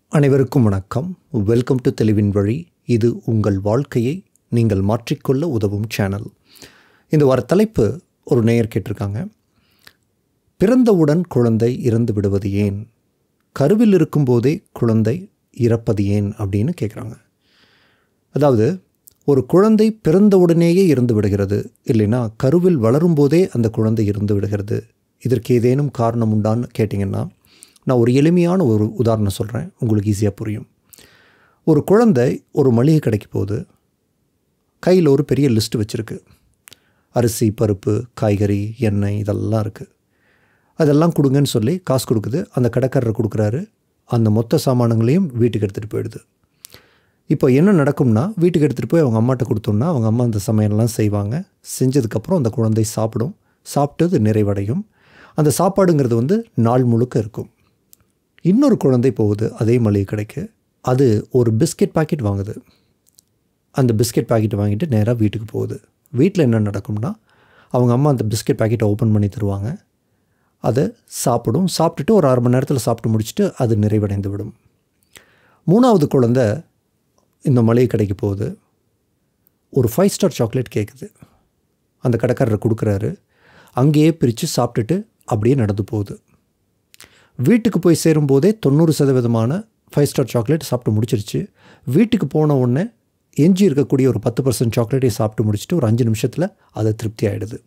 அனைவருக்கும் வணக்கம் welcome to தெளிவின் வழி இது உங்கள் வாழ்க்கையை நீங்கள் மாற்றிக்கொள்ள உதவும் சேனல் இந்த வார தலைப்பு ஒரு நேயர் கேட்டிருக்காங்க பிறந்தவுடன் குழந்தை இறந்து விடுவது ஏன் கருவில் இருக்கும்போதே குழந்தை இறப்பது ஏன் அப்படின்னு கேட்குறாங்க அதாவது ஒரு குழந்தை பிறந்தவுடனேயே இறந்து விடுகிறது இல்லைன்னா கருவில் வளரும்போதே அந்த குழந்தை இறந்து விடுகிறது இதற்கு ஏதேனும் காரணம் உண்டான்னு கேட்டிங்கன்னா நான் ஒரு எளிமையான ஒரு உதாரணம் சொல்கிறேன் உங்களுக்கு ஈஸியாக புரியும் ஒரு குழந்தை ஒரு மளிகை கடைக்கு போகுது கையில் ஒரு பெரிய லிஸ்ட் வச்சுருக்கு அரிசி பருப்பு காய்கறி எண்ணெய் இதெல்லாம் இருக்குது அதெல்லாம் கொடுங்கன்னு சொல்லி காசு கொடுக்குது அந்த கடைக்காரர் கொடுக்குறாரு அந்த மொத்த சாமானங்களையும் வீட்டுக்கு எடுத்துகிட்டு போயிடுது இப்போ என்ன நடக்கும்னா வீட்டுக்கு எடுத்துகிட்டு போய் அவங்க அம்மாட்ட கொடுத்தோம்னா அவங்க அம்மா அந்த சமையல்லாம் செய்வாங்க செஞ்சதுக்கப்புறம் அந்த குழந்தை சாப்பிடும் சாப்பிட்டு அது நிறைவடையும் அந்த சாப்பாடுங்கிறது வந்து நாள் முழுக்க இருக்கும் இன்னொரு குழந்தை போகுது அதே மளிகை கடைக்கு அது ஒரு பிஸ்கெட் பாக்கெட் வாங்குது அந்த பிஸ்கெட் பாக்கெட் வாங்கிட்டு நேராக வீட்டுக்கு போகுது வீட்டில் என்ன நடக்கும்னா அவங்க அம்மா அந்த பிஸ்கெட் பாக்கெட்டை ஓப்பன் பண்ணி தருவாங்க அதை சாப்பிடும் சாப்பிட்டுட்டு ஒரு அரை மணி நேரத்தில் சாப்பிட்டு முடிச்சுட்டு அது நிறைவடைந்து விடும் மூணாவது குழந்தை இந்த மளிகை கடைக்கு போகுது ஒரு ஃபைவ் ஸ்டார் சாக்லேட் கேட்குது அந்த கடைக்காரர் கொடுக்குறாரு அங்கேயே பிரித்து சாப்பிட்டுட்டு அப்படியே நடந்து போகுது வீட்டுக்கு போய் சேரும்போதே தொண்ணூறு சதவீதமான ஃபைவ் ஸ்டார் சாக்லேட் சாப்பிட்டு முடிச்சிருச்சு வீட்டுக்கு போன உடனே எஞ்சி இருக்கக்கூடிய ஒரு பத்து பர்சன்ட் சாக்லேட்டை சாப்பிட்டு முடிச்சுட்டு ஒரு அஞ்சு நிமிஷத்தில் அது திருப்தி ஆகிடுது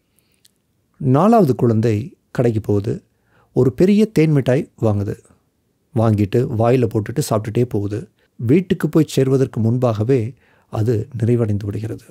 நாலாவது குழந்தை கடைக்கு போகுது ஒரு பெரிய தேன் மிட்டாய் வாங்குது வாங்கிட்டு வாயில் போட்டுட்டு சாப்பிட்டுட்டே போகுது வீட்டுக்கு போய் சேர்வதற்கு முன்பாகவே அது நிறைவடைந்து விடுகிறது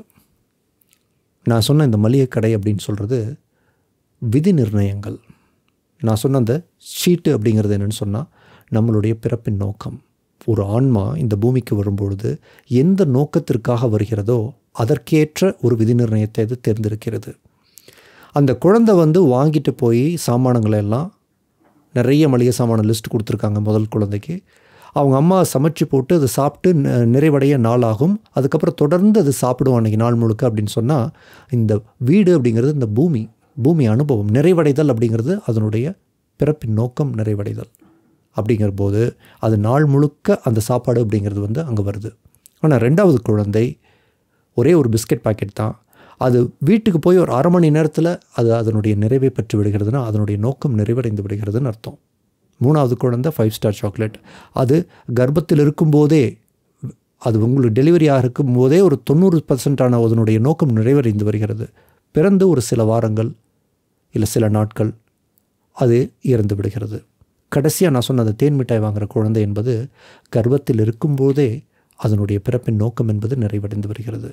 நான் சொன்ன இந்த மளிகை கடை அப்படின்னு சொல்கிறது விதி நிர்ணயங்கள் நான் சொன்ன அந்த ஷீட்டு அப்படிங்கிறது என்னென்னு சொன்னால் நம்மளுடைய பிறப்பின் நோக்கம் ஒரு ஆன்மா இந்த பூமிக்கு வரும்பொழுது எந்த நோக்கத்திற்காக வருகிறதோ அதற்கேற்ற ஒரு விதி நிர்ணயத்தை இது தேர்ந்தெடுக்கிறது அந்த குழந்தை வந்து வாங்கிட்டு போய் சாமானங்களை எல்லாம் நிறைய மளிகை சாமான லிஸ்ட் கொடுத்துருக்காங்க முதல் குழந்தைக்கு அவங்க அம்மா சமைச்சு போட்டு அது சாப்பிட்டு நிறைவடைய நாள் ஆகும் அதுக்கப்புறம் தொடர்ந்து அது சாப்பிடும் அன்றைக்கி நாள் முழுக்க அப்படின்னு சொன்னால் இந்த வீடு அப்படிங்கிறது இந்த பூமி பூமி அனுபவம் நிறைவடைதல் அப்படிங்கிறது அதனுடைய பிறப்பின் நோக்கம் நிறைவடைதல் அப்படிங்கிற போது அது நாள் முழுக்க அந்த சாப்பாடு அப்படிங்கிறது வந்து அங்கே வருது ஆனால் ரெண்டாவது குழந்தை ஒரே ஒரு பிஸ்கட் பாக்கெட் தான் அது வீட்டுக்கு போய் ஒரு அரை மணி நேரத்தில் அது அதனுடைய நிறைவை பெற்று விடுகிறதுனா அதனுடைய நோக்கம் நிறைவடைந்து விடுகிறதுன்னு அர்த்தம் மூணாவது குழந்தை ஃபைவ் ஸ்டார் சாக்லேட் அது கர்ப்பத்தில் இருக்கும்போதே அது உங்களுக்கு டெலிவரியாக இருக்கும்போதே ஒரு தொண்ணூறு பர்சன்டான அதனுடைய நோக்கம் நிறைவடைந்து வருகிறது பிறந்து ஒரு சில வாரங்கள் இல்லை சில நாட்கள் அது இறந்து விடுகிறது கடைசியாக நான் சொன்ன அந்த தேன் மிட்டாய் வாங்குகிற குழந்தை என்பது கர்ப்பத்தில் இருக்கும்போதே அதனுடைய பிறப்பின் நோக்கம் என்பது நிறைவடைந்து வருகிறது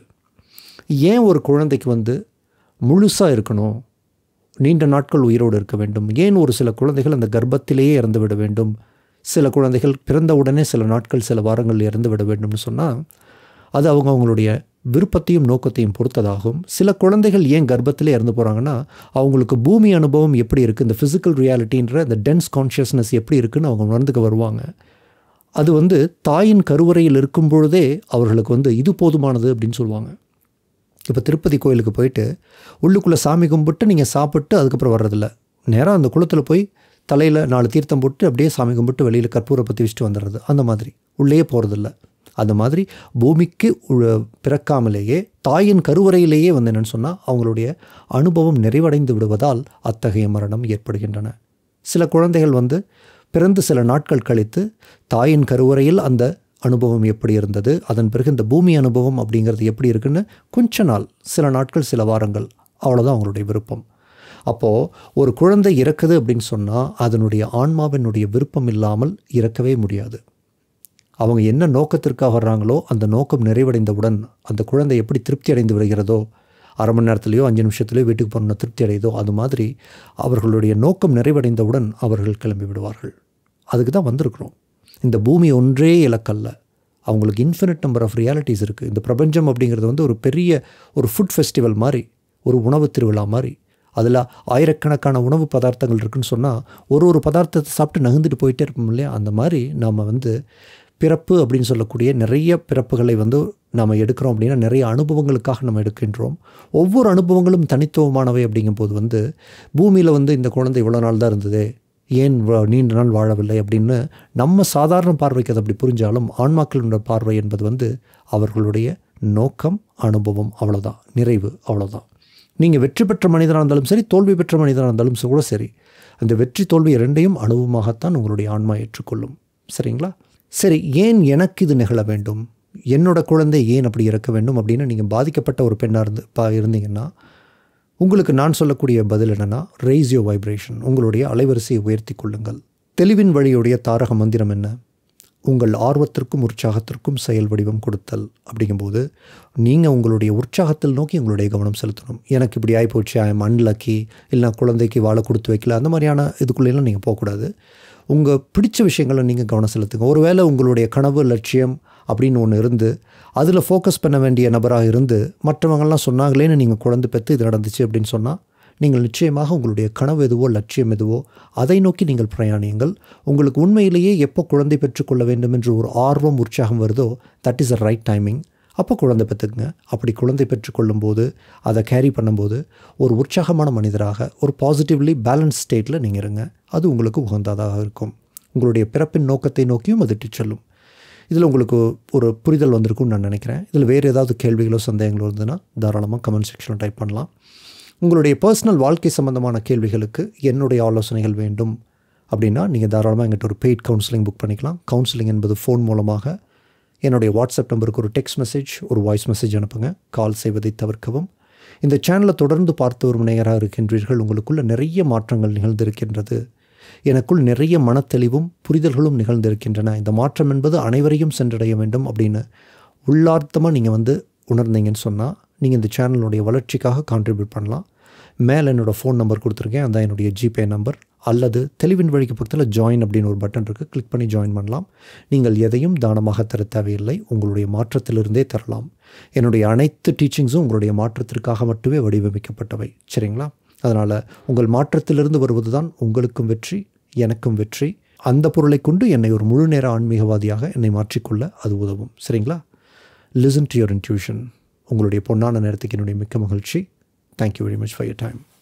ஏன் ஒரு குழந்தைக்கு வந்து முழுசாக இருக்கணும் நீண்ட நாட்கள் உயிரோடு இருக்க வேண்டும் ஏன் ஒரு சில குழந்தைகள் அந்த கர்ப்பத்திலேயே இறந்து விட வேண்டும் சில குழந்தைகள் பிறந்த உடனே சில நாட்கள் சில வாரங்கள் இறந்து விட வேண்டும்னு சொன்னால் அது அவங்க அவங்களுடைய விருப்பத்தையும் நோக்கத்தையும் பொறுத்ததாகும் சில குழந்தைகள் ஏன் கர்ப்பத்திலே இறந்து போகிறாங்கன்னா அவங்களுக்கு பூமி அனுபவம் எப்படி இருக்குது இந்த ஃபிசிக்கல் ரியாலிட்டின்ற இந்த டென்ஸ் கான்ஷியஸ்னஸ் எப்படி இருக்குன்னு அவங்க உணர்ந்துக்க வருவாங்க அது வந்து தாயின் கருவறையில் இருக்கும் பொழுதே அவர்களுக்கு வந்து இது போதுமானது அப்படின்னு சொல்லுவாங்க இப்போ திருப்பதி கோயிலுக்கு போயிட்டு உள்ளுக்குள்ளே சாமி கும்பிட்டு நீங்கள் சாப்பிட்டு அதுக்கப்புறம் வர்றதில்ல நேராக அந்த குளத்தில் போய் தலையில் நாலு தீர்த்தம் போட்டு அப்படியே சாமி கும்பிட்டு வெளியில் கற்பூரை பற்றி வச்சுட்டு வந்துடுறது அந்த மாதிரி உள்ளேயே போகிறதில்ல அந்த மாதிரி பூமிக்கு பிறக்காமலேயே தாயின் கருவறையிலேயே வந்து என்னென்னு சொன்னால் அவங்களுடைய அனுபவம் நிறைவடைந்து விடுவதால் அத்தகைய மரணம் ஏற்படுகின்றன சில குழந்தைகள் வந்து பிறந்து சில நாட்கள் கழித்து தாயின் கருவறையில் அந்த அனுபவம் எப்படி இருந்தது அதன் பிறகு இந்த பூமி அனுபவம் அப்படிங்கிறது எப்படி இருக்குன்னு கொஞ்ச நாள் சில நாட்கள் சில வாரங்கள் அவ்வளோதான் அவங்களுடைய விருப்பம் அப்போது ஒரு குழந்தை இறக்குது அப்படின்னு சொன்னால் அதனுடைய ஆன்மாவினுடைய விருப்பம் இல்லாமல் இறக்கவே முடியாது அவங்க என்ன நோக்கத்திற்காக வர்றாங்களோ அந்த நோக்கம் நிறைவடைந்தவுடன் அந்த குழந்தை எப்படி திருப்தி அடைந்து விடுகிறதோ அரை மணி நேரத்துலையோ அஞ்சு நிமிஷத்துலையோ வீட்டுக்கு போகணுன்னு திருப்தி அடையுதோ அது மாதிரி அவர்களுடைய நோக்கம் நிறைவடைந்தவுடன் அவர்கள் கிளம்பி விடுவார்கள் அதுக்கு தான் வந்திருக்கிறோம் இந்த பூமி ஒன்றே இலக்கல்ல அவங்களுக்கு இன்ஃபினிட் நம்பர் ஆஃப் ரியாலிட்டிஸ் இருக்குது இந்த பிரபஞ்சம் அப்படிங்கிறது வந்து ஒரு பெரிய ஒரு ஃபுட் ஃபெஸ்டிவல் மாதிரி ஒரு உணவு திருவிழா மாதிரி அதில் ஆயிரக்கணக்கான உணவு பதார்த்தங்கள் இருக்குன்னு சொன்னால் ஒரு ஒரு பதார்த்தத்தை சாப்பிட்டு நகர்ந்துட்டு போயிட்டே இருப்போம் இல்லையா அந்த மாதிரி நாம் வந்து பிறப்பு அப்படின்னு சொல்லக்கூடிய நிறைய பிறப்புகளை வந்து நாம் எடுக்கிறோம் அப்படின்னா நிறைய அனுபவங்களுக்காக நம்ம எடுக்கின்றோம் ஒவ்வொரு அனுபவங்களும் தனித்துவமானவை அப்படிங்கும்போது வந்து பூமியில் வந்து இந்த குழந்தை இவ்வளோ நாள் தான் இருந்தது ஏன் வ- நீண்ட நாள் வாழவில்லை அப்படின்னு நம்ம சாதாரண பார்வைக்கு அது அப்படி புரிஞ்சாலும் ஆன்மாக்களோட பார்வை என்பது வந்து அவர்களுடைய நோக்கம் அனுபவம் அவ்வளோதான் நிறைவு அவ்வளோதான் நீங்கள் வெற்றி பெற்ற மனிதனாக இருந்தாலும் சரி தோல்வி பெற்ற மனிதனாக இருந்தாலும் ச- கூட சரி அந்த வெற்றி தோல்வி இரண்டையும் அனுபவமாகத்தான் உங்களுடைய ஆன்மா ஏற்றுக்கொள்ளும் சரிங்களா சரி ஏன் எனக்கு இது நிகழ வேண்டும் என்னோட குழந்தை ஏன் அப்படி இறக்க வேண்டும் அப்படின்னு நீங்கள் பாதிக்கப்பட்ட ஒரு பெண்ணாக இருந்து பா இருந்தீங்கன்னா உங்களுக்கு நான் சொல்லக்கூடிய பதில் என்னென்னா raise your வைப்ரேஷன் உங்களுடைய அலைவரிசையை உயர்த்தி கொள்ளுங்கள் தெளிவின் வழியுடைய தாரக மந்திரம் என்ன உங்கள் ஆர்வத்திற்கும் உற்சாகத்திற்கும் செயல் வடிவம் கொடுத்தல் அப்படிங்கும்போது நீங்கள் உங்களுடைய உற்சாகத்தில் நோக்கி உங்களுடைய கவனம் செலுத்தணும் எனக்கு இப்படி ஆகிப்போச்சு ஐ எம் அன்லக்கி இல்லை குழந்தைக்கு வாழை கொடுத்து வைக்கல அந்த மாதிரியான இதுக்குள்ளேலாம் நீங்கள் போகக்கூடாது உங்கள் பிடிச்ச விஷயங்களை நீங்கள் கவனம் செலுத்துங்க ஒருவேளை உங்களுடைய கனவு லட்சியம் அப்படின்னு ஒன்று இருந்து அதில் ஃபோக்கஸ் பண்ண வேண்டிய நபராக இருந்து மற்றவங்கள்லாம் சொன்னாங்களேன்னு நீங்கள் குழந்தை பெற்று இது நடந்துச்சு அப்படின்னு சொன்னால் நீங்கள் நிச்சயமாக உங்களுடைய கனவு எதுவோ லட்சியம் எதுவோ அதை நோக்கி நீங்கள் பிரயாணியுங்கள் உங்களுக்கு உண்மையிலேயே எப்போ குழந்தை பெற்றுக்கொள்ள வேண்டும் என்று ஒரு ஆர்வம் உற்சாகம் வருதோ that is a right timing அப்போ குழந்தை பெற்றுக்குங்க அப்படி குழந்தை பெற்றுக்கொள்ளும் போது அதை கேரி பண்ணும்போது ஒரு உற்சாகமான மனிதராக ஒரு பாசிட்டிவ்லி பேலன்ஸ் ஸ்டேட்டில் நீங்கள் இருங்க அது உங்களுக்கு உகந்ததாக இருக்கும் உங்களுடைய பிறப்பின் நோக்கத்தை நோக்கியும் அது இட்டுச் செல்லும் இதில் உங்களுக்கு ஒரு புரிதல் வந்திருக்கும்னு நான் நினைக்கிறேன் இதில் வேறு ஏதாவது கேள்விகளோ சந்தேகங்களோ இருந்ததுன்னா தாராளமாக கமெண்ட் செக்ஷனில் டைப் பண்ணலாம் உங்களுடைய பர்சனல் வாழ்க்கை சம்பந்தமான கேள்விகளுக்கு என்னுடைய ஆலோசனைகள் வேண்டும் அப்படின்னா நீங்கள் தாராளமாக எங்கிட்ட ஒரு பெய்ட் கவுன்சிலிங் புக் பண்ணிக்கலாம் கவுன்சிலிங் என்பது ஃபோன் மூலமாக என்னுடைய வாட்ஸ்அப் நம்பருக்கு ஒரு டெக்ஸ்ட் மெசேஜ் ஒரு வாய்ஸ் மெசேஜ் அனுப்புங்க கால் செய்வதை தவிர்க்கவும் இந்த சேனலை தொடர்ந்து பார்த்து வரும் நேயராக இருக்கின்றீர்கள் உங்களுக்குள்ள நிறைய மாற்றங்கள் நிகழ்ந்திருக்கின்றது எனக்குள் நிறைய மனத்தெளிவும் புரிதல்களும் நிகழ்ந்திருக்கின்றன இந்த மாற்றம் என்பது அனைவரையும் சென்றடைய வேண்டும் அப்படின்னு உள்ளார்த்தமாக நீங்கள் வந்து உணர்ந்தீங்கன்னு சொன்னால் நீங்கள் இந்த சேனலுடைய வளர்ச்சிக்காக கான்ட்ரிபியூட் பண்ணலாம் மேலே என்னோடய ஃபோன் நம்பர் கொடுத்துருக்கேன் அதான் என்னுடைய ஜிபே நம்பர் அல்லது தெளிவின் வழிக்கு பக்கத்தில் ஜாயின் அப்படின்னு ஒரு பட்டன் இருக்குது கிளிக் பண்ணி ஜாயின் பண்ணலாம் நீங்கள் எதையும் தானமாக தர தேவையில்லை உங்களுடைய மாற்றத்திலிருந்தே தரலாம் என்னுடைய அனைத்து டீச்சிங்ஸும் உங்களுடைய மாற்றத்திற்காக மட்டுமே வடிவமைக்கப்பட்டவை சரிங்களா அதனால் உங்கள் மாற்றத்திலிருந்து வருவது தான் உங்களுக்கும் வெற்றி எனக்கும் வெற்றி அந்த பொருளை கொண்டு என்னை ஒரு முழு நேர ஆன்மீகவாதியாக என்னை மாற்றிக்கொள்ள அது உதவும் சரிங்களா லிசன் டு யுவர் இன்ட்யூஷன் உங்களுடைய பொன்னான நேரத்துக்கு என்னுடைய மிக்க மகிழ்ச்சி thank you very much for your time